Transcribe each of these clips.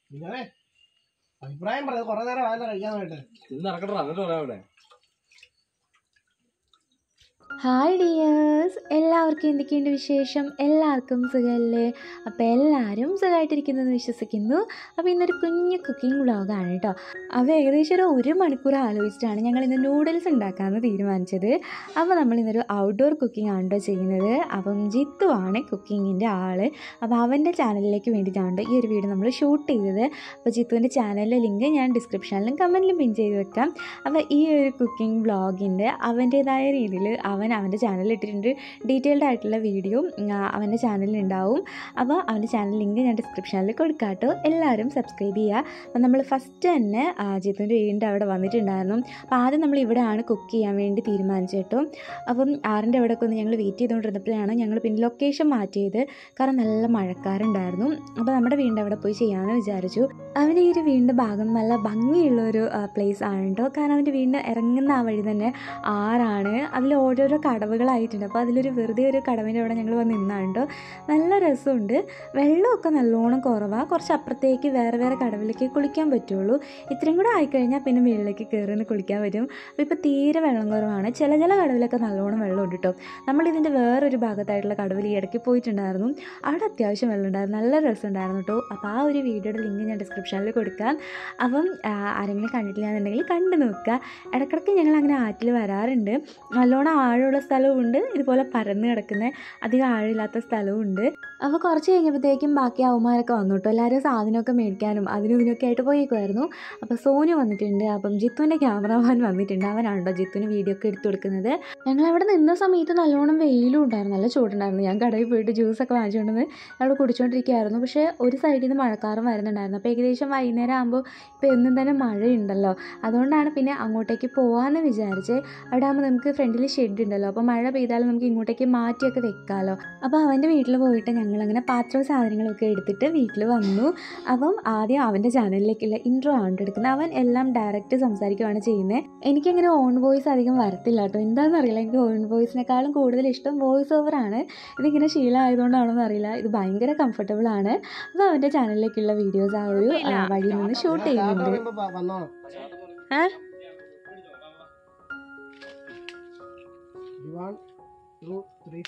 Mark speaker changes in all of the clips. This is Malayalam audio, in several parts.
Speaker 1: ഇങ്ങനെ അഭിപ്രായം പറയാം കുറെ നേരം ആയല്ലോ കഴിക്കാനായിട്ട്
Speaker 2: ഇന്ന് നടക്കട്ടെ എന്നിട്ട് പറയാം അവിടെ
Speaker 3: ഹായ് ഡിയേഴ്സ് എല്ലാവർക്കും എന്തൊക്കെയുണ്ട് വിശേഷം എല്ലാവർക്കും സുഖമല്ലേ അപ്പോൾ എല്ലാവരും സുഖമായിട്ടിരിക്കുന്നെന്ന് വിശ്വസിക്കുന്നു അപ്പോൾ ഇന്നൊരു കുഞ്ഞു കുക്കിംഗ് വ്ളോഗാണ് കേട്ടോ അപ്പോൾ ഏകദേശം ഒരു ഒരു മണിക്കൂർ ആലോചിച്ചിട്ടാണ് ഞങ്ങൾ ഇന്ന് നൂഡിൽസ് ഉണ്ടാക്കാമെന്ന് തീരുമാനിച്ചത് അപ്പോൾ നമ്മൾ ഇന്നൊരു ഔട്ട്ഡോർ കുക്കിംഗ് ആണ് കേട്ടോ ചെയ്യുന്നത് അപ്പം ജിത്തു ആണ് കുക്കിങ്ങിൻ്റെ ആൾ അപ്പോൾ അവൻ്റെ ചാനലിലേക്ക് വേണ്ടിയിട്ടാണ് ഈ ഒരു വീഡിയോ നമ്മൾ ഷൂട്ട് ചെയ്തത് അപ്പോൾ ജിത്തുവിൻ്റെ ചാനലിലെ ലിങ്ക് ഞാൻ ഡിസ്ക്രിപ്ഷനിലും കമൻറ്റിലും പിൻ ചെയ്ത് വെക്കാം അപ്പോൾ ഈ ഒരു കുക്കിംഗ് വ്ളോഗിൻ്റെ അവൻ്റേതായ രീതിയിൽ അവൻ അവൻ്റെ ചാനലിൽ ഇട്ടിട്ടുണ്ട് ഡീറ്റെയിൽഡ് ആയിട്ടുള്ള വീഡിയോ അവൻ്റെ ചാനലിൽ ഉണ്ടാവും അപ്പോൾ അവൻ്റെ ചാനൽ ലിങ്ക് ഞാൻ ഡിസ്ക്രിപ്ഷനിൽ കൊടുക്കാം കേട്ടോ എല്ലാവരും സബ്സ്ക്രൈബ് ചെയ്യുക അപ്പം നമ്മൾ ഫസ്റ്റ് തന്നെ ആ, ജിത്തുവിൻ്റെ വീടിൻ്റെ അവിടെ വന്നിട്ടുണ്ടായിരുന്നു അപ്പോൾ ആദ്യം നമ്മൾ ഇവിടെയാണ് കുക്ക് ചെയ്യാൻ വേണ്ടി തീരുമാനിച്ചത് കേട്ടോ അപ്പം ആറിൻ്റെ അവിടെയൊക്കെ ഒന്ന് ഞങ്ങൾ വെയിറ്റ് ചെയ്തുകൊണ്ടിരുന്നപ്പോഴാണ് ഞങ്ങൾ പിന്നെ ലൊക്കേഷൻ മാറ്റിയത് കാരണം നല്ല മഴക്കാറുണ്ടായിരുന്നു അപ്പോൾ നമ്മുടെ വീടിൻ്റെ അവിടെ പോയി ചെയ്യാമെന്ന് വിചാരിച്ചു അവൻ്റെ ഈ ഒരു വീടിൻ്റെ ഭാഗം നല്ല ഭംഗിയുള്ള ഒരു പ്ലേസ് ആണ് കേട്ടോ കാരണം അവൻ്റെ വീടിന് ഇറങ്ങുന്ന ആ വഴി തന്നെ ആറാണ് അതിൽ ഓരോരോ കടവുകളായിട്ടുണ്ട് അപ്പോൾ അതിലൊരു വെറുതെ ഒരു കടവിൻ്റെ അവിടെ ഞങ്ങൾ വന്ന് നിന്നാണ് കേട്ടോ നല്ല രസമുണ്ട് വെള്ളമൊക്കെ നല്ലോണം കുറവാണ് കുറച്ച് അപ്പുറത്തേക്ക് വേറെ വേറെ കടവിലേക്ക് കുളിക്കാൻ പറ്റുള്ളൂ ഇത്രയും കൂടെ ആയിക്കഴിഞ്ഞാൽ പിന്നെ മുകളിലേക്ക് കയറി നിന്ന് കുളിക്കാൻ പറ്റും അപ്പോൾ ഇപ്പോൾ തീരെ വെള്ളം കുറവാണ് ചില ചില കടവിലൊക്കെ നല്ലോണം വെള്ളമുണ്ട് കേട്ടോ നമ്മളിതിൻ്റെ വേറൊരു ഭാഗത്തായിട്ടുള്ള കടവിൽ ഈ ഇടയ്ക്ക് പോയിട്ടുണ്ടായിരുന്നു അവിടെ അത്യാവശ്യം വെള്ളം ഉണ്ടായിരുന്നു നല്ല രസമുണ്ടായിരുന്നു കേട്ടോ അപ്പോൾ ആ ഒരു വീഡിയോയുടെ ലിങ്ക് ഞാൻ ഡിസ്ക്രിപ്ഷനിൽ കൊടുക്കാം അപ്പം ആ, ആരെങ്കിലും കണ്ടിട്ടില്ല എന്നുണ്ടെങ്കിൽ കണ്ടു നോക്കുക ഇടയ്ക്കിടയ്ക്ക് ഞങ്ങൾ അങ്ങനെ ആറ്റിൽ വരാറുണ്ട് നല്ലോണം ആഴമുള്ള സ്ഥലവും ഉണ്ട് ഇതുപോലെ പരന്ന് കിടക്കുന്ന അധികം ആഴമില്ലാത്ത സ്ഥലവും ഉണ്ട് അപ്പോൾ കുറച്ച് കഴിഞ്ഞപ്പോഴത്തേക്കും ബാക്കി അവന്മാരൊക്കെ വന്നു കേട്ടോ എല്ലാവരും സാധനമൊക്കെ മേടിക്കാനും അതിനും ഇതിനൊക്കെ ആയിട്ട് പോയേക്കുമായിരുന്നു അപ്പോൾ സോനു വന്നിട്ടുണ്ട് അപ്പം ജിത്തുവിൻ്റെ ക്യാമറമാൻ വന്നിട്ടുണ്ട് അവനാണ് കേട്ടോ ജിത്തുവിന് വീഡിയോ ഒക്കെ എടുത്തു കൊടുക്കുന്നത് ഞങ്ങൾ അവിടെ നിന്ന സമയത്ത് നല്ലോണം വെയിലും ഉണ്ടായിരുന്നു നല്ല ചൂടുണ്ടായിരുന്നു ഞാൻ കടയിൽ പോയിട്ട് ജ്യൂസൊക്കെ വാങ്ങിച്ചുകൊണ്ട് വന്ന് അവിടെ കുടിച്ചുകൊണ്ടിരിക്കുകയായിരുന്നു പക്ഷേ ഒരു സൈഡിൽ നിന്ന് മഴക്കാറും വരുന്നുണ്ടായിരുന്നു അപ്പോൾ ഏകദേശം വൈകുന്നേരം ആകുമ്പോൾ ഇപ്പോൾ എന്നും തന്നെ മഴയുണ്ടല്ലോ അതുകൊണ്ടാണ് പിന്നെ അങ്ങോട്ടേക്ക് പോകാമെന്ന് വിചാരിച്ച് അവിടെ ആകുമ്പോൾ നമുക്ക് ഫ്രണ്ടിൽ ഷെഡ് ഉണ്ടല്ലോ അപ്പോൾ മഴ പെയ്താലും നമുക്ക് ഇങ്ങോട്ടേക്ക് മാറ്റിയൊക്കെ വെക്കാമല്ലോ അപ്പോൾ അവൻ്റെ വീട്ടിൽ പോയിട്ട് ഞങ്ങളങ്ങനെ പാത്രവും സാധനങ്ങളൊക്കെ എടുത്തിട്ട് വീട്ടിൽ വന്നു അപ്പം ആദ്യം അവൻ്റെ ചാനലിലേക്കുള്ള ഇൻട്രോ ആണ് എടുക്കുന്നത് അവൻ എല്ലാം ഡയറക്റ്റ് സംസാരിക്കുകയാണ് ചെയ്യുന്നത് എനിക്കങ്ങനെ ഓൺ വോയിസ് അധികം വരത്തില്ല കേട്ടോ എന്താണെന്ന് അറിയില്ല എനിക്ക് ഓൺ വോയിസിനേക്കാളും കൂടുതൽ ഇഷ്ടം വോയിസ് ഓവറാണ് ഇതിങ്ങനെ ശീലമായതുകൊണ്ടാണോ എന്നറിയില്ല ഇത് ഭയങ്കര കംഫർട്ടബിൾ ആണ് അപ്പോൾ അവൻ്റെ ചാനലിലേക്കുള്ള വീഡിയോസ് ആ ഒരു ആ, വഴിയിൽ നിന്ന് ഷൂട്ട് ചെയ്യുന്നുണ്ട്
Speaker 1: വന്നോണം
Speaker 3: ഏ?
Speaker 1: One two three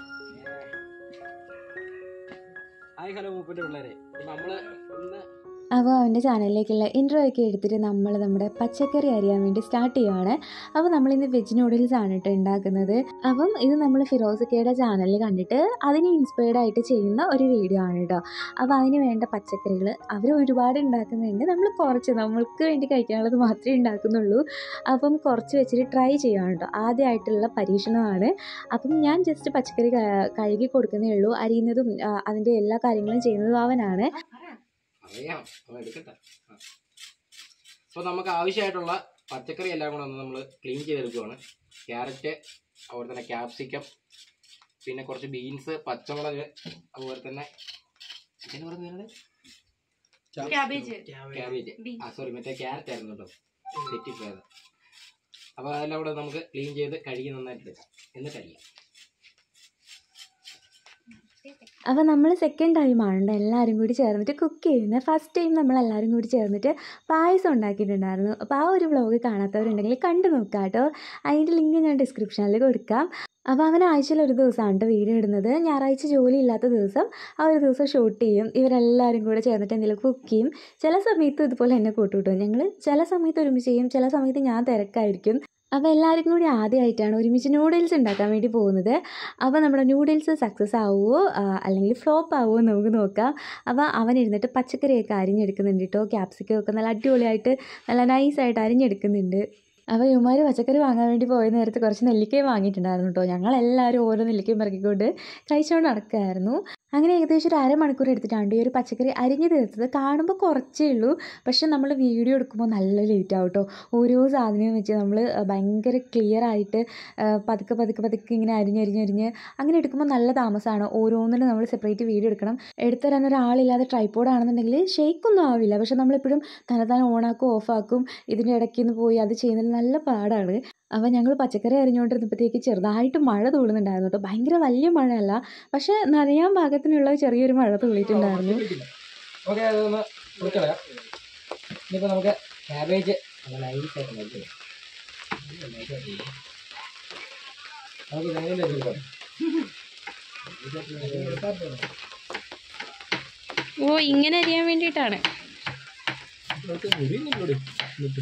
Speaker 2: hi hello മൂപ്പൻ്റെ പിള്ളേരെ ഇപ്പൊ നമ്മള് ഇന്ന്
Speaker 3: അപ്പോൾ അവൻ്റെ ചാനലിലേക്കുള്ള ഇൻട്രോ ഒക്കെ എടുത്തിട്ട് നമ്മൾ നമ്മുടെ പച്ചക്കറി അറിയാൻ വേണ്ടി സ്റ്റാർട്ട് ചെയ്യുവാണ് അപ്പോൾ നമ്മളിന്ന് വെജ് നൂഡിൽസ് ആണ് കേട്ടോ ഉണ്ടാക്കുന്നത് അപ്പം ഇത് നമ്മൾ ഫിറോസിക്കയുടെ ചാനലിൽ കണ്ടിട്ട് അതിനെ ഇൻസ്പയർഡ് ആയിട്ട് ചെയ്യുന്ന ഒരു വീഡിയോ ആണ് കേട്ടോ അപ്പോൾ അതിന് വേണ്ട പച്ചക്കറികൾ അവർ ഒരുപാട് ഉണ്ടാക്കുന്നുണ്ട് നമ്മൾ കുറച്ച് നമ്മൾക്ക് വേണ്ടി കഴിക്കാനുള്ളത് മാത്രമേ ഉണ്ടാക്കുന്നുള്ളൂ അപ്പം കുറച്ച് വെച്ചിട്ട് ട്രൈ ചെയ്യുകയാണ് കേട്ടോ ആദ്യമായിട്ടുള്ള പരീക്ഷണമാണ് അപ്പം ഞാൻ ജസ്റ്റ് പച്ചക്കറി ക- കഴുകി കൊടുക്കുന്നേ ഉള്ളൂ അരിയുന്നതും ആ, അതിൻ്റെ എല്ലാ കാര്യങ്ങളും ചെയ്യുന്നതും അവനാണ്
Speaker 2: അറിയാം അപ്പൊ എടുക്കട്ടെ അപ്പോൾ നമുക്ക് ആവശ്യമായിട്ടുള്ള പച്ചക്കറി എല്ലാം കൂടെ ഒന്ന് നമ്മൾ ക്ലീൻ ചെയ്തെടുക്കുവാണ് ക്യാരറ്റ് അതുപോലെ തന്നെ ക്യാപ്സിക്കം പിന്നെ കുറച്ച് ബീൻസ് പച്ചമുളക് അതുപോലെ തന്നെ ഇതിന് പറയുന്നത്
Speaker 4: ക്യാബേജ്
Speaker 2: ക്യാബേജ് ആ സോറി മറ്റേ ക്യാരറ്റ് ആയിരുന്നു കേട്ടോ തെറ്റിപ്പോയത് അപ്പോൾ അതെല്ലാം കൂടെ നമുക്ക് ക്ലീൻ ചെയ്ത് കഴുകി നന്നായിട്ട് എടുക്കാം എന്നിട്ട് അരിയാം
Speaker 3: അപ്പോൾ നമ്മൾ സെക്കൻഡ് ടൈമാണ് എല്ലാവരും കൂടി ചേർന്നിട്ട് കുക്ക് ചെയ്യുന്നത് ഫസ്റ്റ് ടൈം നമ്മൾ എല്ലാവരും കൂടി ചേർന്നിട്ട് പായസം ഉണ്ടാക്കിയിട്ടുണ്ടായിരുന്നു അപ്പോൾ ആ ഒരു വ്ളോഗ് കാണാത്തവരുണ്ടെങ്കിൽ കണ്ടു നോക്കാം കേട്ടോ അതിൻ്റെ ലിങ്ക് ഞാൻ ഡിസ്ക്രിപ്ഷനിൽ കൊടുക്കാം അപ്പോൾ അവൻ ആഴ്ചയിൽ ഒരു ദിവസമാണ് കേട്ടോ വീഡിയോ ഇടുന്നത് ഞായറാഴ്ച ജോലി ഇല്ലാത്ത ദിവസം ആ ഒരു ദിവസം ഷൂട്ട് ചെയ്യും ഇവരെല്ലാവരും കൂടെ ചേർന്നിട്ട് എന്തെങ്കിലും കുക്ക് ചെയ്യും ചില സമയത്ത് ഇതുപോലെ എന്നെ കൂട്ടുകിട്ടും ഞങ്ങൾ ചില സമയത്ത് ഒരുമിച്ച് ചെയ്യും ചില സമയത്ത് ഞാൻ തിരക്കായിരിക്കും അപ്പോൾ എല്ലാവരും കൂടി ആദ്യമായിട്ടാണ് ഒരുമിച്ച് നൂഡിൽസ് ഉണ്ടാക്കാൻ വേണ്ടി പോകുന്നത് അപ്പോൾ നമ്മുടെ നൂഡിൽസ് സക്സസ് ആവുമോ ആ, അല്ലെങ്കിൽ ഫ്ലോപ്പ് ആവുമോ എന്ന് നമുക്ക് നോക്കാം അപ്പോൾ അവൻ ഇരുന്നിട്ട് പച്ചക്കറിയൊക്കെ അരിഞ്ഞെടുക്കുന്നുണ്ട് കേട്ടോ ക്യാപ്സിക്കം ഒക്കെ നല്ല അടിപൊളിയായിട്ട് നല്ല നൈസായിട്ട് അരിഞ്ഞെടുക്കുന്നുണ്ട് അപ്പോൾ ഇവന്മാർ പച്ചക്കറി വാങ്ങാൻ വേണ്ടി പോയ നേരത്ത് കുറച്ച് നെല്ലിക്കയും വാങ്ങിയിട്ടുണ്ടായിരുന്നു കേട്ടോ ഞങ്ങളെല്ലാവരും ഓരോ നെല്ലിക്കയും പറക്കിക്കൊണ്ട് കഴിച്ചുകൊണ്ട് നടക്കുകയായിരുന്നു അങ്ങനെ ഏകദേശം ഒരു അരമണിക്കൂർ എടുത്തിട്ടാണ് ഈ ഒരു പച്ചക്കറി അരിഞ്ഞ് തീർത്തത് കാണുമ്പോൾ കുറച്ചേ ഉള്ളൂ പക്ഷെ നമ്മൾ വീഡിയോ എടുക്കുമ്പോൾ നല്ല ലേറ്റ് ആവും കേട്ടോ ഓരോ സാധനവും വെച്ച് നമ്മൾ ഭയങ്കര ക്ലിയർ ആയിട്ട് ആ, പതുക്കെ പതുക്കെ പതുക്കെ ഇങ്ങനെ അരിഞ്ഞരിഞ്ഞരിഞ്ഞ് അങ്ങനെ എടുക്കുമ്പോൾ നല്ല താമസമാണ് ഓരോന്നിനും നമ്മൾ സെപ്പറേറ്റ് വീഡിയോ എടുക്കണം എടുത്തു തരാൻ ഒരാളില്ലാതെ ട്രൈപ്പോഡ് ആണെന്നുണ്ടെങ്കിൽ ഷെയ്ക്കൊന്നും ആവില്ല പക്ഷെ നമ്മളെപ്പോഴും തന്നെത്താൻ ഓണാക്കും ഓഫാക്കും ഇതിൻ്റെ ഇടയ്ക്ക് നിന്ന് പോയി അത് ചെയ്യുന്നതിൽ നല്ല പാടാണ് അപ്പോൾ ഞങ്ങൾ പച്ചക്കറി അരിഞ്ഞുകൊണ്ടിരുന്നപ്പോഴത്തേക്ക് ചെറുതായിട്ട് മഴ തൂളുന്നുണ്ടായിരുന്നു കേട്ടോ ഭയങ്കര വലിയ മഴയല്ല പക്ഷേ നനയാൻ പാകത്തിനുള്ള ചെറിയൊരു മഴ തൂളിയിട്ടുണ്ടായിരുന്നു
Speaker 2: ഓക്കെ അതൊന്ന് കുറച്ച് കളയാം ഇനിയിപ്പോൾ നമുക്ക് ക്യാബേജ് നൈസായിട്ട് നോക്കി നമുക്ക് നേരെ എടുക്കാം
Speaker 3: ഓ ഇങ്ങനെ അറിയാൻ വേണ്ടിയിട്ടാണ്
Speaker 2: നമുക്ക് മുരിങ്ങയിലൂടെ എന്നിട്ട്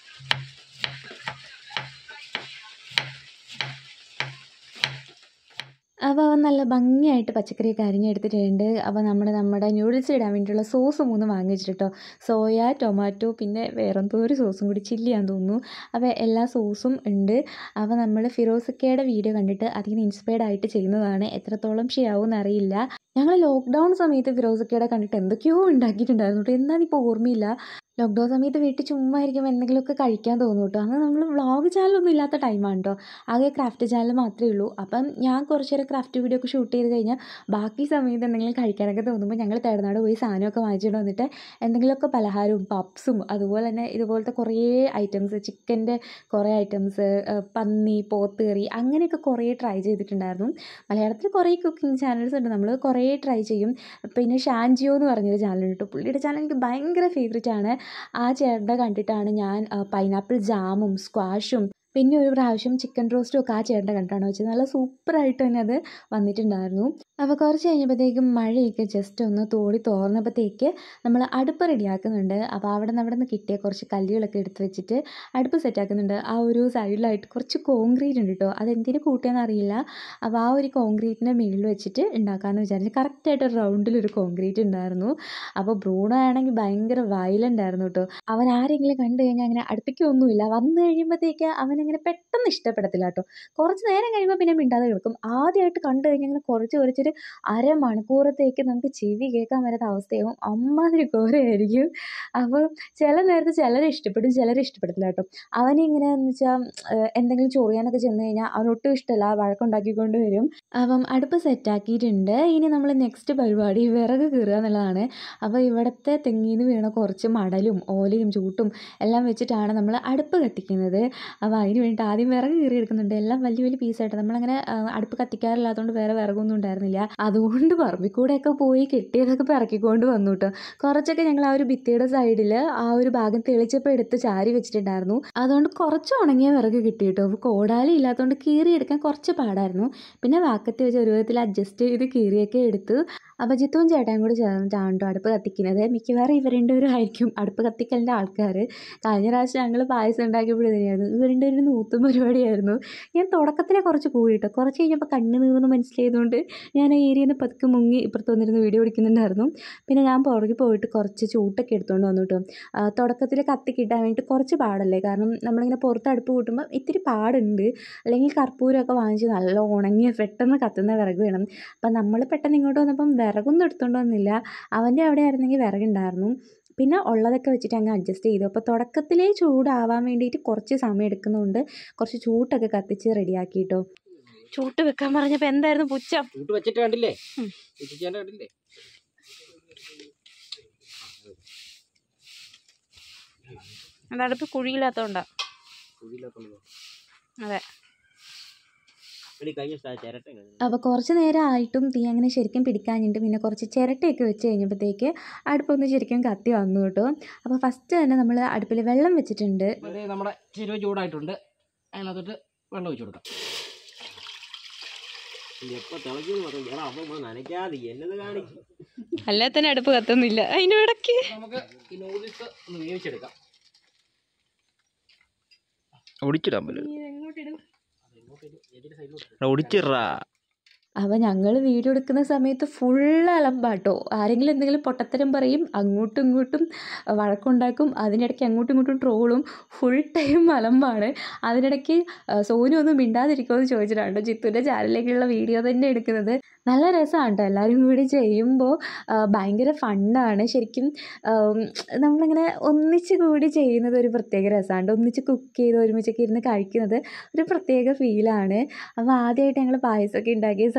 Speaker 3: അപ്പോൾ അവൻ നല്ല ഭംഗിയായിട്ട് പച്ചക്കറിയൊക്കെ അരിഞ്ഞെടുത്തിട്ടുണ്ട് അപ്പോൾ നമ്മുടെ നമ്മുടെ ന്യൂഡിൽസ് ഇടാൻ വേണ്ടിയിട്ടുള്ള സോസ് മൂന്ന് വാങ്ങി വെച്ചിട്ടോ സോയ ടൊമാറ്റോ പിന്നെ വേറെന്തോ ഒരു സോസും കൂടി ചില്ലിയാന്ന് തോന്നുന്നു അപ്പോൾ എല്ലാ സോസും ഉണ്ട് അപ്പോൾ നമ്മൾ ഫിറോസക്കയുടെ വീഡിയോ കണ്ടിട്ട് അതിൽ നിന്ന് ഇൻസ്പയർഡ് ആയിട്ട് ചെയ്യുന്നതാണ് എത്രത്തോളം ശരിയാവും അറിയില്ല ഞങ്ങൾ ലോക്ക്ഡൗൺ സമയത്ത് ഫിറോസക്കയുടെ കണ്ടിട്ട് എന്തൊക്കെയോ ഉണ്ടാക്കിയിട്ടുണ്ടായിരുന്നു കേട്ടോ എന്താണിപ്പോൾ ഓർമ്മയില്ല ലോക്ക്ഡൗൺ സമയത്ത് വീട്ടിൽ ചുമ്മാ ഇരിക്കുമ്പോൾ എന്തെങ്കിലുമൊക്കെ കഴിക്കാൻ തോന്നും കേട്ടോ അന്ന് നമ്മൾ വ്ളോഗ് ചാനലൊന്നും ഇല്ലാത്ത ടൈമാണ് കേട്ടോ ആകെ ക്രാഫ്റ്റ് ചാനൽ മാത്രമേ ഉള്ളൂ അപ്പം ഞാൻ കുറച്ച് നേരം ക്രാഫ്റ്റ് വീഡിയോ ഒക്കെ ഷൂട്ട് ചെയ്ത് കഴിഞ്ഞാൽ ബാക്കി സമയത്ത് എന്തെങ്കിലും കഴിക്കാനൊക്കെ തോന്നുമ്പോൾ ഞങ്ങൾ തേടനാട് പോയി സാധനമൊക്കെ വാങ്ങിച്ചിട്ട് വന്നിട്ട് എന്തെങ്കിലുമൊക്കെ പലഹാരവും പപ്സും അതുപോലെ തന്നെ ഇതുപോലത്തെ കുറേ ഐറ്റംസ് ചിക്കൻ്റെ കുറേ ഐറ്റംസ് പന്നി പോത്ത് കറി അങ്ങനെയൊക്കെ കുറേ ട്രൈ ചെയ്തിട്ടുണ്ടായിരുന്നു മലയാളത്തിൽ കുറേ കുക്കിംഗ് ചാനൽസ് ഉണ്ട് നമ്മൾ കുറേ ട്രൈ ചെയ്യും പിന്നെ ഷാൻജിയോ എന്ന് പറഞ്ഞൊരു ചാനൽ കേട്ടോ പുള്ളിയുടെ ചാനൽ എനിക്ക് ഭയങ്കര ഫേവറേറ്റ് ആണ് ആ ചേട്ടൻ്റെ കണ്ടിട്ടാണ് ഞാൻ പൈനാപ്പിൾ ജാമും സ്ക്വാഷും പിന്നെ ഒരു പ്രാവശ്യം ചിക്കൻ റോസ്റ്റും ഒക്കെ ആ ചേട്ടൻ്റെ കണ്ടിട്ടാണ് വെച്ചത് നല്ല സൂപ്പറായിട്ട് തന്നെ അത് വന്നിട്ടുണ്ടായിരുന്നു അപ്പോൾ കുറച്ച് കഴിഞ്ഞപ്പോഴത്തേക്കും മഴയൊക്കെ ജസ്റ്റ് ഒന്ന് തോടി തോർന്നപ്പോഴത്തേക്ക് നമ്മൾ അടുപ്പ് റെഡിയാക്കുന്നുണ്ട് അപ്പോൾ അവിടെ നിന്ന് അവിടെ നിന്ന് കിട്ടിയ കുറച്ച് കല്ലുകളൊക്കെ എടുത്ത് വെച്ചിട്ട് അടുപ്പ് സെറ്റാക്കുന്നുണ്ട് ആ ഒരു സൈഡിലായിട്ട് കുറച്ച് കോൺക്രീറ്റ് ഉണ്ട് കേട്ടോ അതെന്തിനു കൂട്ടിയെന്ന് അറിയില്ല അപ്പോൾ ആ ഒരു കോൺക്രീറ്റിൻ്റെ മുകളിൽ വെച്ചിട്ട് ഉണ്ടാക്കാമെന്ന് വിചാരിച്ചു കറക്റ്റായിട്ട് റൗണ്ടിലൊരു കോൺക്രീറ്റ് ഉണ്ടായിരുന്നു അപ്പോൾ ബ്രൂണോ ആണെങ്കിൽ ഭയങ്കര വയലൻ്റ് ആയിരുന്നു കേട്ടോ അവൻ ആരെങ്കിലും കണ്ടു കഴിഞ്ഞാൽ അങ്ങനെ അടുപ്പിക്കൊന്നുമില്ല വന്നു കഴിയുമ്പോഴത്തേക്ക് അവനങ്ങനെ പെട്ടെന്ന് ഇഷ്ടപ്പെടത്തില്ല കേട്ടോ കുറച്ച് നേരം കഴിയുമ്പോൾ പിന്നെ മിണ്ടാതെ കിടക്കും ആദ്യമായിട്ട് കണ്ടു കഴിഞ്ഞാൽ ഇങ്ങനെ കുറച്ച് കുറച്ചൊരു അരമണിക്കൂറത്തേക്ക് നമുക്ക് ചെവി കേൾക്കാൻ വരാത്ത അവസ്ഥയാവും അമ്മാതിരി ഘോരമായിരിക്കും അപ്പോൾ ചില നേരത്ത് ചിലരെ ഇഷ്ടപ്പെടും ചിലരെ ഇഷ്ടപ്പെടത്തില്ല കേട്ടോ അവനിങ്ങനെ എന്ന് വെച്ചാൽ എന്തെങ്കിലും ചൊറിയാനൊക്കെ ചെന്ന് കഴിഞ്ഞാൽ അവനൊട്ടും ഇഷ്ടമല്ല വഴക്കുണ്ടാക്കിക്കൊണ്ട് വരും അപ്പം അടുപ്പ് സെറ്റാക്കിയിട്ടുണ്ട് ഇനി നമ്മൾ നെക്സ്റ്റ് പരിപാടി വിറക് കീറുക എന്നുള്ളതാണ് അപ്പോൾ ഇവിടുത്തെ തെങ്ങിൽ നിന്ന് വീണ കുറച്ച് മടലും ഓലയും ചൂട്ടും എല്ലാം വെച്ചിട്ടാണ് നമ്മൾ അടുപ്പ് കത്തിക്കുന്നത് അപ്പോൾ അതിന് വേണ്ടിയിട്ട് ആദ്യം വിറക് കീറി എടുക്കുന്നുണ്ട് എല്ലാം വലിയ വലിയ പീസായിട്ട് നമ്മളങ്ങനെ ആ, അടുപ്പ് കത്തിക്കാറില്ലാത്തതുകൊണ്ട് വേറെ വിറകൊന്നും ഉണ്ടായിരുന്നില്ല അതുകൊണ്ട് പറമ്പിൽ കൂടെയൊക്കെ പോയി കെട്ടിയതൊക്കെ പിറക്കിക്കൊണ്ട് വന്നു കേട്ടോ കുറച്ചൊക്കെ ഞങ്ങൾ ആ ഒരു ഭിത്തിയുടെ സൈഡിൽ ആ ഒരു ഭാഗം തെളിച്ചപ്പോൾ എടുത്ത് ചാരി വെച്ചിട്ടുണ്ടായിരുന്നു അതുകൊണ്ട് കുറച്ച് ഉണങ്ങിയ വിറക് കിട്ടി കേട്ടോ അപ്പോൾ കോടാലി ഇല്ലാത്തതുകൊണ്ട് കീറിയെടുക്കാൻ കുറച്ച് പാടായിരുന്നു പിന്നെ വാക്കത്തി വെച്ച് ഒരു വിധത്തിൽ അഡ്ജസ്റ്റ് ചെയ്ത് കീറിയൊക്കെ എടുത്ത് അപ്പോൾ ജിത്തുവും ചേട്ടായും കൂടി ചേർന്നിട്ടാണ് കേട്ടോ അടുപ്പ് കത്തിക്കുന്നത് മിക്കവാറും ഇവർ രണ്ടുപേരും ആയിരിക്കും അടുപ്പ് കത്തിക്കലിൻ്റെ ആൾക്കാർ കഴിഞ്ഞ പ്രാവശ്യം ഞങ്ങൾ പായസം ഉണ്ടാക്കിയപ്പോഴും തന്നെയായിരുന്നു ഇവർ രണ്ടുപേരും നൂത്തും പരിപാടിയായിരുന്നു ഞാൻ തുടക്കത്തിലെ കുറച്ച് കൂടി കേട്ടോ കുറച്ച് കഴിഞ്ഞപ്പോൾ കണ്ണ് നീർന്ന് മനസ്സിലായതുകൊണ്ട് ഞാൻ ആ ഏരിയയിൽ നിന്ന് പതുക്കെ മുങ്ങി ഇപ്പുറത്ത് വന്നിരുന്ന് വീഡിയോ എടുക്കുന്നുണ്ടായിരുന്നു പിന്നെ ഞാൻ പുറകെ പോയിട്ട് കുറച്ച് ചൂട്ടൊക്കെ എടുത്തുകൊണ്ട് വന്നു കേട്ടോ തുടക്കത്തിൽ കത്തി കിട്ടാൻ വേണ്ടിയിട്ട് കുറച്ച് പാടല്ലേ കാരണം നമ്മളിങ്ങനെ പുറത്ത് അടുപ്പ് കൂട്ടുമ്പോൾ ഇത്തിരി പാടുണ്ട് അല്ലെങ്കിൽ കർപ്പൂരമൊക്കെ വാങ്ങിച്ച് നല്ല ഉണങ്ങിയ പെട്ടെന്ന് കത്തുന്ന വിറക് വേണം അപ്പം നമ്മൾ പെട്ടെന്ന് ഇങ്ങോട്ട് വന്നപ്പം വിറകൊന്നും എടുത്തുകൊണ്ട് വന്നില്ല അവൻ്റെ അവിടെ ആയിരുന്നെങ്കിൽ വിറകുണ്ടായിരുന്നു പിന്നെ ഉള്ളതൊക്കെ വെച്ചിട്ട് അങ്ങ് അഡ്ജസ്റ്റ് ചെയ്തു അപ്പോൾ തുടക്കത്തിലേ ചൂടാവാൻ വേണ്ടിയിട്ട് കുറച്ച് സമയം എടുക്കുന്നതുകൊണ്ട് കുറച്ച് ചൂട്ടൊക്കെ കത്തിച്ച് റെഡിയാക്കി കേട്ടോ ചൂട്ട് വെക്കാൻ പറഞ്ഞപ്പോൾ എന്തായിരുന്നു പുച്ഛം
Speaker 2: ചൂട്ട് വെച്ചിട്ട് കണ്ടില്ലേ ചുറ്റിച്ചാൻ്റെ കണ്ടില്ലേ
Speaker 3: അത് അടുപ്പ് കുഴിയില്ലാത്തതുകൊണ്ടാ
Speaker 2: കുഴിയില്ലാത്തോണ്ടോ?
Speaker 3: അതെ
Speaker 2: എടി, കഴിഞ്ഞ ദിവസം ആ ചിരട്ട ഇങ്ങനെ.
Speaker 3: അപ്പോൾ കുറച്ച് നേരം ആയിട്ടും തീ അങ്ങനെ ശരിക്കും പിടിക്കാഞ്ഞിട്ട് പിന്നെ കുറച്ച് ചിരട്ടയൊക്കെ വെച്ച് കഴിഞ്ഞപ്പോഴത്തേക്ക് അടുപ്പൊന്ന് ശരിക്കും കത്തി വന്നു കേട്ടോ അപ്പോൾ ഫസ്റ്റ് തന്നെ നമ്മൾ അടുപ്പിൽ വെള്ളം വെച്ചിട്ടുണ്ട്
Speaker 2: അപ്പോൾ ദേ നമ്മുടെ ചെരുവ് ചൂടായിട്ടുണ്ട് അതിനകത്തോട്ട് വെള്ളം ഒഴിച്ചു കൊടുക്കാം
Speaker 5: എപ്പോ തിളക്കുന്നു പറഞ്ഞു എടാ അപ്പൊ നനയ്ക്കാതെ എന്നത് കാണിക്കും
Speaker 3: അല്ലേ തന്നെ അടുപ്പ് കത്തുന്നില്ല അതിൻ്റെ ഇടയ്ക്ക്
Speaker 2: നമുക്ക് ഈ നൂഡിൽസ് ഒന്ന് വേവിച്ചെടുക്കാം
Speaker 5: ഒടിച്ചിടാൻ പറ്റും ഒടിച്ചിടാ
Speaker 3: അപ്പോൾ ഞങ്ങൾ വീഡിയോ എടുക്കുന്ന സമയത്ത് ഫുൾ അലമ്പാട്ടോ ആരെങ്കിലും എന്തെങ്കിലും പൊട്ടത്തരം പറയും അങ്ങോട്ടും ഇങ്ങോട്ടും വഴക്കുണ്ടാക്കും അതിനിടയ്ക്ക് അങ്ങോട്ടും ഇങ്ങോട്ടും ട്രോളും ഫുൾ ടൈം അലമ്പാണ് അതിനിടയ്ക്ക് ആ, സോനു ഒന്നും മിണ്ടാതിരിക്കുമോ എന്ന് ചോദിച്ചിട്ടാണ് കേട്ടോ ജിത്തുവിൻ്റെ ചാനലിലേക്കുള്ള വീഡിയോ തന്നെ എടുക്കുന്നത് നല്ല രസമാണ് കേട്ടോ എല്ലാവരും കൂടി ചെയ്യുമ്പോൾ ആ, ഭയങ്കര ഫണ്ണാണ് ശരിക്കും ആം, നമ്മളിങ്ങനെ ഒന്നിച്ച് കൂടി ചെയ്യുന്നത് ഒരു പ്രത്യേക രസമാണ് ഒന്നിച്ച് കുക്ക് ചെയ്ത് ഒരുമിച്ചൊക്കെ ഇരുന്ന് കഴിക്കുന്നത് ഒരു പ്രത്യേക ഫീലാണ് അപ്പോൾ ആദ്യമായിട്ട് ഞങ്ങൾ പായസമൊക്കെ ഉണ്ടാക്കിയ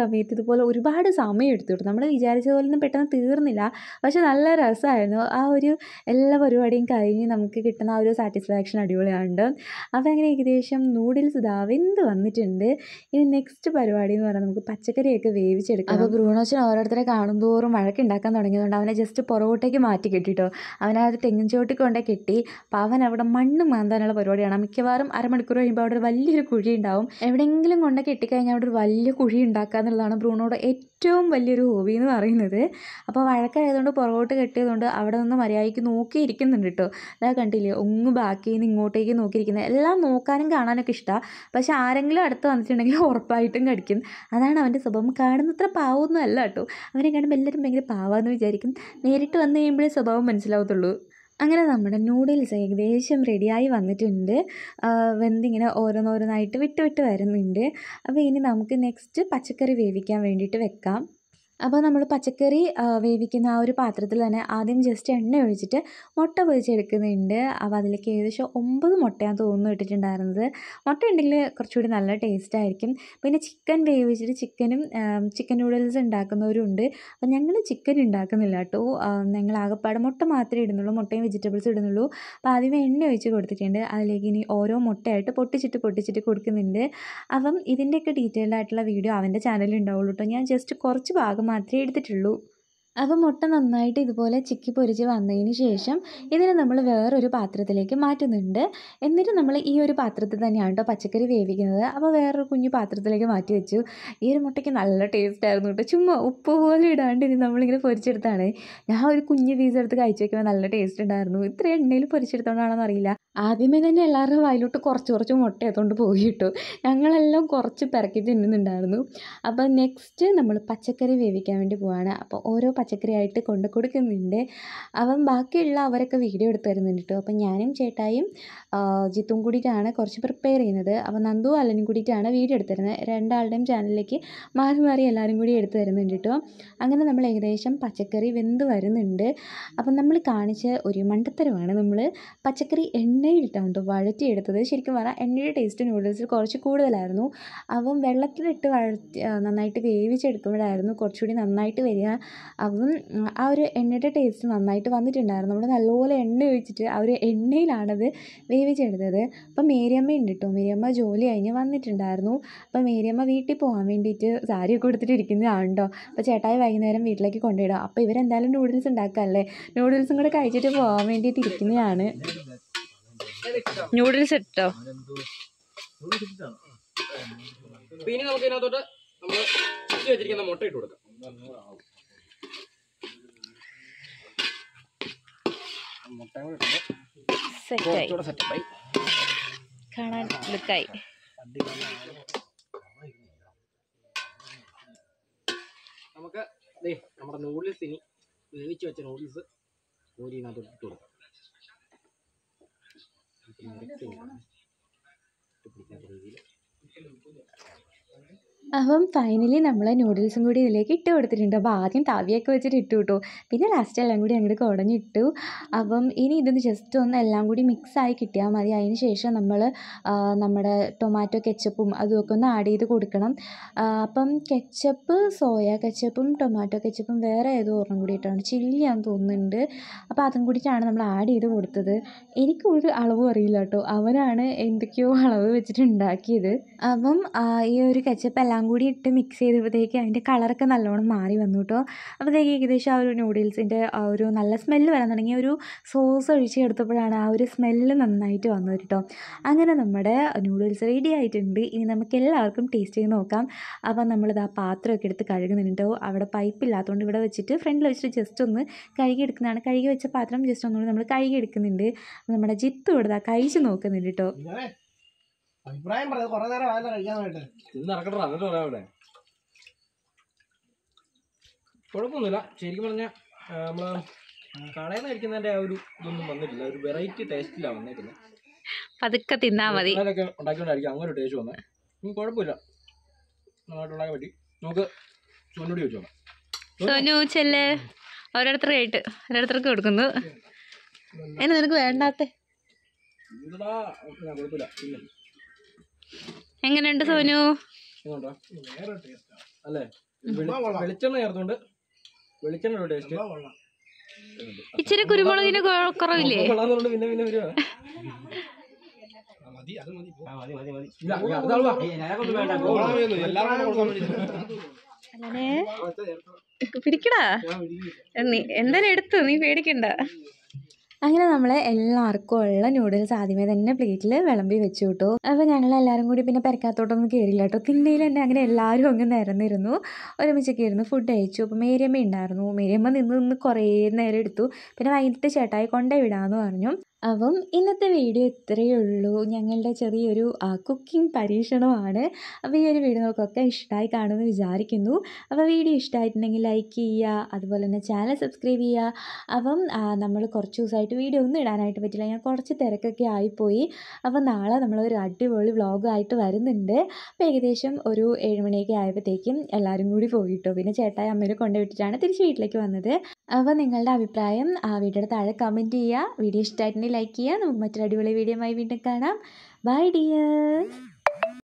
Speaker 3: സമയത്ത് ഇതുപോലെ ഒരുപാട് സമയം എടുത്തു കേട്ടോ നമ്മൾ വിചാരിച്ച പോലെ ഒന്നും പെട്ടെന്ന് തീർന്നില്ല പക്ഷെ നല്ല രസമായിരുന്നു ആ ഒരു എല്ലാ പരിപാടിയും കഴിഞ്ഞ് നമുക്ക് കിട്ടുന്ന ആ ഒരു സാറ്റിസ്ഫാക്ഷൻ അടിപൊളിയാണ് അപ്പോൾ അങ്ങനെ ഏകദേശം നൂഡിൽസ് ഇതാ വെന്ത് വന്നിട്ടുണ്ട് ഇനി നെക്സ്റ്റ് പരിപാടി എന്ന് പറഞ്ഞാൽ നമുക്ക് പച്ചക്കറിയൊക്കെ വേവിച്ചെടുക്കാം അപ്പോൾ ബ്രൂണോച്ചൻ ഓരോരുത്തരെ കാണുന്തോറും വഴക്കുണ്ടാക്കാൻ തുടങ്ങിയതുകൊണ്ട് അവനെ ജസ്റ്റ് പുറകോട്ടേക്ക് മാറ്റി കെട്ടിട്ടോ അവനെ ആ ഒരു തെങ്ങിൻ ചോട്ടിൽ കൊണ്ടേ കെട്ടി അപ്പോൾ അവൻ അവിടെ മണ്ണ് മാന്താനുള്ള പരിപാടിയാണ് മിക്കവാറും അരമണിക്കൂർ കഴിയുമ്പോൾ അവിടെ ഒരു വലിയൊരു കുഴി ഉണ്ടാവും എവിടെയെങ്കിലും കൊണ്ട് കെട്ടിക്കഴിഞ്ഞാൽ അവിടെ ഒരു വലിയ കുഴി ഉണ്ടാക്കുക എന്നുള്ളതാണ് ബ്രൂണോയുടെ ഏറ്റവും വലിയൊരു ഹോബി എന്ന് പറയുന്നത് അപ്പോൾ വഴക്കായതുകൊണ്ട് പുറകോട്ട് കെട്ടിയതുകൊണ്ട് അവിടെ നിന്ന് മര്യാദയ്ക്ക് നോക്കിയിരിക്കുന്നുണ്ട് കേട്ടോ അതാ കണ്ടില്ലേ ഒങ്ങ് ബാക്കിൽ നിന്ന് ഇങ്ങോട്ടേക്ക് നോക്കിയിരിക്കുന്നത് എല്ലാം നോക്കാനും കാണാനൊക്കെ ഇഷ്ടമാണ് പക്ഷെ ആരെങ്കിലും അടുത്ത് വന്നിട്ടുണ്ടെങ്കിൽ ഉറപ്പായിട്ടും കടിക്കും അതാണ് അവൻ്റെ സ്വഭാവം കാണുന്നത്ര പാവമൊന്നും അല്ല കേട്ടോ അവനെ കാണുമ്പോൾ എല്ലാവരും ഭയങ്കര പാവാന്ന് വിചാരിക്കും നേരിട്ട് വന്നു കഴിയുമ്പോഴേ സ്വഭാവം മനസ്സിലാവത്തുള്ളൂ അങ്ങനെ നമ്മുടെ നൂഡിൽസ് ഏകദേശം റെഡിയായി വന്നിട്ടുണ്ട് ആ, വെന്തിങ്ങനെ ഓരോന്നോരോന്നായിട്ട് വിട്ട് വിട്ട് വരുന്നുണ്ട് അപ്പോൾ ഇനി നമുക്ക് നെക്സ്റ്റ് പച്ചക്കറി വേവിക്കാൻ വേണ്ടിയിട്ട് വെക്കാം അപ്പോൾ നമ്മൾ പച്ചക്കറി ആ, വേവിക്കുന്ന ആ ഒരു പാത്രത്തിൽ തന്നെ ആദ്യം ജസ്റ്റ് എണ്ണ ഒഴിച്ചിട്ട് മുട്ട പൊരിച്ചെടുക്കുന്നുണ്ട് അപ്പോൾ അതിലേക്ക് ഏകദേശം ഒമ്പത് മുട്ടയാണ് തോന്നുന്നു ഇട്ടിട്ടുണ്ടായിരുന്നത് മുട്ട ഉണ്ടെങ്കിൽ കുറച്ചുകൂടി നല്ല ടേസ്റ്റ് ആയിരിക്കും പിന്നെ ചിക്കൻ വേവിച്ചിട്ട് ചിക്കനും ചിക്കൻ നൂഡിൽസ് ഉണ്ടാക്കുന്നവരും ഉണ്ട് അപ്പോൾ ഞങ്ങൾ ചിക്കൻ ഉണ്ടാക്കുന്നില്ല കേട്ടോ ഞങ്ങൾ ആകെപ്പാടെ മുട്ട മാത്രമേ ഇടുന്നുള്ളൂ മുട്ടയും വെജിറ്റബിൾസ് ഇടുന്നുള്ളൂ അപ്പോൾ ആദ്യമേ എണ്ണ ഒഴിച്ച് കൊടുത്തിട്ടുണ്ട് അതിലേക്ക് ഇനി ഓരോ മുട്ടയായിട്ട് പൊട്ടിച്ചിട്ട് പൊട്ടിച്ചിട്ട് കൊടുക്കുന്നുണ്ട് അപ്പം ഇതിൻ്റെയൊക്കെ ഡീറ്റെയിൽഡ് ആയിട്ടുള്ള വീഡിയോ അവൻ്റെ ചാനലിൽ ഉണ്ടാവുള്ളൂ കേട്ടോ ഞാൻ ജസ്റ്റ് കുറച്ച് ഭാഗം മാത്രമേ എടുത്തിട്ടുള്ളൂ അപ്പോൾ മുട്ട നന്നായിട്ട് ഇതുപോലെ ചിക്കി പൊരിച്ച് വന്നതിന് ശേഷം ഇതിനെ നമ്മൾ വേറൊരു പാത്രത്തിലേക്ക് മാറ്റുന്നുണ്ട് എന്നിട്ട് നമ്മൾ ഈ ഒരു പാത്രത്തിൽ തന്നെയാണ് കേട്ടോ പച്ചക്കറി വേവിക്കുന്നത് അപ്പോൾ വേറൊരു കുഞ്ഞു പാത്രത്തിലേക്ക് മാറ്റി വെച്ചു ഈ ഒരു മുട്ടയ്ക്ക് നല്ല ടേസ്റ്റ് ആയിരുന്നു കേട്ടോ ചുമ്മാ ഉപ്പ് പോലും ഇടാണ്ട് ഇത് നമ്മളിങ്ങനെ പൊരിച്ചെടുത്താണ് ഞാൻ ഒരു കുഞ്ഞു പീസ് എടുത്ത് കഴിച്ച് നോക്കുമ്പോൾ നല്ല ടേസ്റ്റ് ഉണ്ടായിരുന്നു ഇത്ര എണ്ണയിൽ പൊരിച്ചെടുത്തോണ്ടാണെന്ന് അറിയില്ല ആദ്യമേ തന്നെ എല്ലാവരുടെ വായിലോട്ട് കുറച്ച് കുറച്ച് മുട്ട എടുത്തുകൊണ്ട് പോയി കിട്ടും ഞങ്ങളെല്ലാം കുറച്ച് പിറക്കി തിന്നുന്നുണ്ടായിരുന്നു അപ്പോൾ നെക്സ്റ്റ് നമ്മൾ പച്ചക്കറി വേവിക്കാൻ വേണ്ടി പോവാണ് അപ്പോൾ ഓരോ പച്ചക്കറി ആയിട്ട് കൊണ്ട് കൊടുക്കുന്നുണ്ട് അവൻ ബാക്കിയുള്ള അവരൊക്കെ വീഡിയോ എടുത്ത് തരുന്നുണ്ട് കേട്ടോ അപ്പോൾ ഞാനും ചേട്ടായും ആ, ജിത്തും കൂടിയിട്ടാണ് കുറച്ച് പ്രിപ്പയർ ചെയ്യുന്നത് അപ്പോൾ നന്ദു അല്ലനും കൂടിയിട്ടാണ് വീഡിയോ എടുത്ത് തരുന്നത് രണ്ടാളുടെയും ചാനലിലേക്ക് മാറി മാറി എല്ലാവരും കൂടി എടുത്ത് തരുന്നുണ്ട് കേട്ടോ അങ്ങനെ നമ്മൾ ഏകദേശം പച്ചക്കറി വെന്ത് വരുന്നുണ്ട് അപ്പം നമ്മൾ കാണിച്ച ഒരു മണ്ടത്തരമാണ് നമ്മൾ പച്ചക്കറി എണ്ണയിലിട്ടാണ് വഴറ്റിയെടുത്തത് ശരിക്കും പറഞ്ഞാൽ എണ്ണയുടെ ടേസ്റ്റ് നൂഡിൽസിൽ കുറച്ച് കൂടുതലായിരുന്നു അപ്പം വെള്ളത്തിലിട്ട് വഴറ്റി ആ, നന്നായിട്ട് വേവിച്ചെടുക്കുമ്പോഴായിരുന്നു കുറച്ചുകൂടി നന്നായിട്ട് വരിക അപ്പം ഉം, ആ ഒരു എണ്ണയുടെ ടേസ്റ്റ് നന്നായിട്ട് വന്നിട്ടുണ്ടായിരുന്നു നമ്മൾ നല്ലപോലെ എണ്ണ ഒഴിച്ചിട്ട് ആ ഒരു എണ്ണയിലാണത് വേവിച്ചെടുത്തത് അപ്പം മേരിയമ്മ ഉണ്ട് കേട്ടോ മേരിയമ്മ ജോലി കഴിഞ്ഞ് വന്നിട്ടുണ്ടായിരുന്നു അപ്പം മേരിയമ്മ വീട്ടിൽ പോകാൻ വേണ്ടിയിട്ട് സാരിയൊക്കെ കൊടുത്തിട്ട് ഇരിക്കുന്നതാണ് കേട്ടോ അപ്പോൾ ചേട്ടായി വൈകുന്നേരം വീട്ടിലേക്ക് കൊണ്ടുവിടാം അപ്പോൾ ഇവരെന്തായാലും നൂഡിൽസ് ഉണ്ടാക്കാമല്ലേ നൂഡിൽസും കൂടെ കഴിച്ചിട്ട് പോകാൻ വേണ്ടിയിട്ട് ഇരിക്കുന്നതാണ്
Speaker 4: നൂഡിൽസ് ഇട്ടോ
Speaker 2: അപ്പൊ ഇനി നമുക്ക് ഇതിനകത്തോട്ട് നമ്മൾ ചുറ്റി വെച്ചിരിക്കുന്ന മുട്ട ഇട്ട് കൊടുക്കാം മുട്ട കൂടെ ഇട്ടിട്ട്
Speaker 4: സെറ്റായി
Speaker 2: കുറച്ചുകൂടെ സെറ്റപ്പായി
Speaker 4: കാണാൻ ലുക്കായി
Speaker 2: നമുക്ക് ദേ നമ്മുടെ നൂഡിൽസ് ഇനി വേവിച്ച് വെച്ച നൂഡിൽസ് കോരി ഇതിനകത്തോട്ട് ഇട്ട് കൊടുക്കാം ഇത് mix ചെയ്യണം. ഇട്ട് പിടിക്കാത്ത രീതിയിൽ
Speaker 3: അപ്പം ഫൈനലി നമ്മൾ നൂഡിൽസും കൂടി ഇതിലേക്ക് ഇട്ട് കൊടുത്തിട്ടുണ്ട് അപ്പോൾ ആദ്യം തവിയൊക്കെ വെച്ചിട്ട് ഇട്ടു കേട്ടോ പിന്നെ ലാസ്റ്റ് എല്ലാം കൂടി അങ്ങോട്ട് കുടഞ്ഞിട്ടു അപ്പം ഇനി ഇതൊന്ന് ജസ്റ്റ് ഒന്ന് എല്ലാം കൂടി മിക്സായി കിട്ടിയാൽ മതി അതിന് ശേഷം നമ്മൾ നമ്മുടെ ടൊമാറ്റോ കെച്ചപ്പും അതുമൊക്കെ ഒന്ന് ആഡ് ചെയ്ത് കൊടുക്കണം ആ, അപ്പം കെച്ചപ്പ് സോയ കെച്ചപ്പും ടൊമാറ്റോ കെച്ചപ്പും വേറെ ഏതോ ഒരെണ്ണം കൂടിയിട്ടാണ് ചില്ലിയാന്ന് തോന്നുന്നുണ്ട് അപ്പോൾ അതും കൂടിയിട്ടാണ് നമ്മൾ ആഡ് ചെയ്ത് കൊടുത്തത് എനിക്ക് ഒരു അളവും അറിയില്ല കേട്ടോ അവനാണ് എന്തൊക്കെയോ അളവ് വെച്ചിട്ട് ഉണ്ടാക്കിയത് അപ്പം ആ, ഈ ഒരു കെച്ചപ്പ് എല്ലാം കൂടി ഇട്ട് മിക്സ് ചെയ്തപ്പോഴത്തേക്ക് അതിൻ്റെ കളറൊക്കെ നല്ലോണം മാറി വന്നു കേട്ടോ അപ്പോഴത്തേക്ക് ഏകദേശം ആ ഒരു നൂഡിൽസിൻ്റെ ആ ഒരു നല്ല സ്മെല്ല് വരാൻ തുടങ്ങി ഒരു സോസ് ഒഴിച്ച് എടുത്തപ്പോഴാണ് ആ ഒരു സ്മെല്ല് നന്നായിട്ട് വന്നത് കേട്ടോ അങ്ങനെ നമ്മുടെ നൂഡിൽസ് റെഡി ആയിട്ടുണ്ട് ഇനി നമുക്ക് എല്ലാവർക്കും ടേസ്റ്റ് ചെയ്ത് നോക്കാം അപ്പം നമ്മളിത് ആ പാത്രമൊക്കെ എടുത്ത് കഴുകുന്നുണ്ട് കേട്ടോ അവിടെ പൈപ്പ് ഇല്ലാത്തതുകൊണ്ട് ഇവിടെ വെച്ചിട്ട് ഫ്രണ്ടിൽ വെച്ചിട്ട് ജസ്റ്റ് ഒന്ന് കഴുകി എടുക്കുന്നതാണ് കഴുകി വെച്ച പാത്രം ജസ്റ്റ് ഒന്നുകൂടി നമ്മൾ കഴുകി എടുക്കുന്നുണ്ട് നമ്മുടെ ജിത്ത് ഇവിടെ ദാ കഴിച്ച് നോക്കുന്നുണ്ട് കേട്ടോ
Speaker 1: ഇങ്ങനെ അഭിപ്രായം പറഞ്ഞത് കുറെ നേരം ആയല്ലോ കഴിക്കാനായിട്ട്
Speaker 2: ഇന്ന് നടക്കട്ടെ എന്നിട്ട് പറയാം അവിടെ കുഴപ്പമൊന്നുമില്ല ശരിക്കും പറഞ്ഞാൽ നമ്മൾ കടയിൽ നിന്ന് കഴിക്കുന്നതിൻ്റെ ആ ഒരു ഇതൊന്നും വന്നിട്ടില്ല ഒരു വെറൈറ്റി ടേസ്റ്റിലാണ് വന്നേക്കുന്നത്
Speaker 4: പതുക്കെ തിന്നാ മതി
Speaker 2: കടയിലൊക്കെ ഉണ്ടാക്കിക്കൊണ്ടായിരിക്കും അങ്ങനെ ഒരു ടേസ്റ്റ് വന്നത് ഉം, കുഴപ്പമില്ല നന്നായിട്ട് ഉണ്ടാക്കാൻ പറ്റി നമുക്ക് ചുവന്നോടി വെച്ച് നോക്കാം
Speaker 4: സോനു ചെല്ല് ഓരോരുത്തർക്കായിട്ട് ഓരോരുത്തർക്ക് കൊടുക്കുന്നു എന്നെ നിനക്ക് വേണ്ടാത്തെ
Speaker 2: ഇതാ ഞാൻ കുഴപ്പമില്ല പിന്നെ
Speaker 4: എങ്ങനെയുണ്ട് സോനു
Speaker 2: ഇതുകൊണ്ടോ
Speaker 1: വേറെ ടേസ്റ്റാണ്
Speaker 2: അല്ലേ
Speaker 1: സംഭവം കൊള്ളാം.
Speaker 2: വെളിച്ചെണ്ണ ചേർത്തുകൊണ്ട് വെളിച്ചെണ്ണ ടേസ്റ്റ്
Speaker 1: സംഭവം കൊള്ളാം.
Speaker 4: ഇച്ചിരി കുരുമുളകിന് കൊ- കുറവില്ലേ
Speaker 2: കൊള്ളാന്നുകൊണ്ട് പിന്നെ പിന്നെ വരുവാ
Speaker 1: ആ, മതി അത് മതി പോ.
Speaker 5: ആ, മതി മതി മതി
Speaker 2: ഇല്ല, അടുത്ത ആള് വാ.
Speaker 5: ഏയ്, ഞങ്ങൾക്കൊന്നും വേണ്ട പോ.
Speaker 1: കൊള്ളാൻ വേണ്ടി എല്ലാവർക്കും കൊടുക്കാൻ വേണ്ടി
Speaker 4: അല്ലേ പിടിക്കടാ നീ എന്തായാലും എടുത്തു നീ പേടിക്കണ്ട
Speaker 3: അങ്ങനെ നമ്മൾ എല്ലാവർക്കും ഉള്ള നൂഡിൽസ് ആദ്യമേ തന്നെ പ്ലേറ്റിൽ വിളമ്പി വെച്ചു കേട്ടോ അപ്പോൾ ഞങ്ങൾ എല്ലാവരും കൂടി പിന്നെ പെരക്കാത്തോട്ടൊന്നും കയറില്ല കേട്ടോ തിണ്ണയിൽ തന്നെ അങ്ങനെ എല്ലാവരും അങ്ങ് നിരന്നിരുന്നു ഒരുമിച്ചൊക്കെ ഇരുന്ന് ഫുഡ് കഴിച്ചു അപ്പോൾ മേരിയമ്മ ഉണ്ടായിരുന്നു മേരിയമ്മ നിന്ന് നിന്ന് കുറേ നേരം എടുത്തു പിന്നെ വൈകിട്ട് ചേട്ടായി കൊണ്ടേ വിടാമെന്ന് പറഞ്ഞു അപ്പം ഇന്നത്തെ വീഡിയോ ഇത്രയേ ഉള്ളൂ ഞങ്ങളുടെ ചെറിയൊരു കുക്കിംഗ് പരീക്ഷണമാണ് അപ്പോൾ ഈ ഒരു വീഡിയോ നിങ്ങൾക്കൊക്കെ ഇഷ്ടമായി കാണുമെന്ന് വിചാരിക്കുന്നു അപ്പോൾ വീഡിയോ ഇഷ്ടമായിട്ടുണ്ടെങ്കിൽ ലൈക്ക് ചെയ്യുക അതുപോലെ തന്നെ ചാനൽ സബ്സ്ക്രൈബ് ചെയ്യുക അപ്പം നമ്മൾ കുറച്ച് ദിവസമായിട്ട് വീഡിയോ ഒന്നും ഇടാനായിട്ട് പറ്റില്ല ഞാൻ കുറച്ച് തിരക്കൊക്കെ ആയിപ്പോയി അപ്പം നാളെ നമ്മളൊരു അടിപൊളി വ്ളോഗായിട്ട് വരുന്നുണ്ട് അപ്പോൾ ഏകദേശം ഒരു ഏഴ് മണിയൊക്കെ ആയപ്പോഴത്തേക്കും എല്ലാവരും കൂടി പോയിട്ടോ പിന്നെ ചേട്ടായി അമ്മേനെ കൊണ്ടുവിട്ടിട്ടാണ് തിരിച്ച് വീട്ടിലേക്ക് വന്നത് അപ്പോൾ നിങ്ങളുടെ അഭിപ്രായം ആ വീഡിയോയുടെ താഴെ കമൻറ്റ് ചെയ്യുക വീഡിയോ ഇഷ്ടമായിട്ടുണ്ടെങ്കിൽ ലൈക്ക് ചെയ്യുക നമുക്ക് മറ്റൊരു അടിപൊളി വീഡിയോ ആയി വീണ്ടും കാണാം ബൈ ഡിയേഴ്സ്